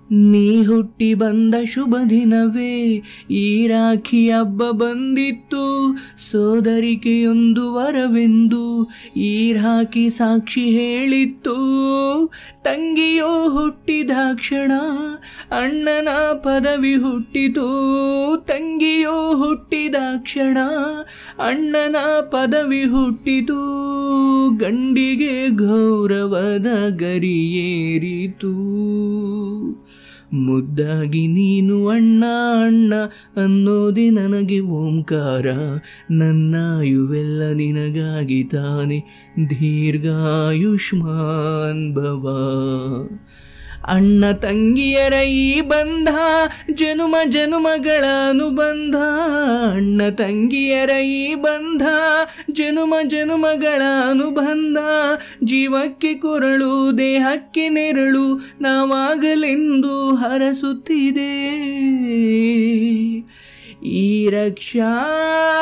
ನೀ ಹುಟ್ಟಿ ಬಂದ ಶುಭ ದಿನವೇ ಈ ರಾಖಿ ಹಬ್ಬ ಬಂದಿತ್ತು ಸೋದರಿಕೆಯೊಂದು ವರವೆಂದು ಈ ರಾಖಿ ಸಾಕ್ಷಿ ಹೇಳಿತ್ತು ತಂಗಿಯೋ ಹುಟ್ಟಿದ ಕ್ಷಣ ಅಣ್ಣನ ಪದವಿ ಹುಟ್ಟಿತು ತಂಗಿಯೋ ಹುಟ್ಟಿದ ಕ್ಷಣ ಅಣ್ಣನ ಪದವಿ ಹುಟ್ಟಿತು ಗಂಡಿಗೆ ಗೌರವದ ಗರಿಯೇರಿತು ಮುದ್ದಾಗಿ ನೀನು ಅಣ್ಣ ಅಣ್ಣ ಅನ್ನೋದೇ ನನಗೆ ಓಂಕಾರ ನನ್ನಾಯುವೆಲ್ಲ ನಿನಗಾಗಿ ತಾನೆ ದೀರ್ಘಾಯುಷ್ಮಾನ್ ಭವ ಅಣ್ಣ ತಂಗಿಯರ ಈ ಬಂಧ ಜನುಮ ಜನುಮಗಳ ಅನುಬಂಧ ಅಣ್ಣ ತಂಗಿಯರ ಈ ಬಂಧ ಜನುಮ ಜನುಮಗಳ ಅನುಬಂಧ ಜೀವಕ್ಕೆ ಕೊರಳು ದೇಹಕ್ಕೆ ನೆರಳು ನಾವಾಗಲೆಂದು ಹರಸುತ್ತಿದೆ ಈ ರಕ್ಷಾ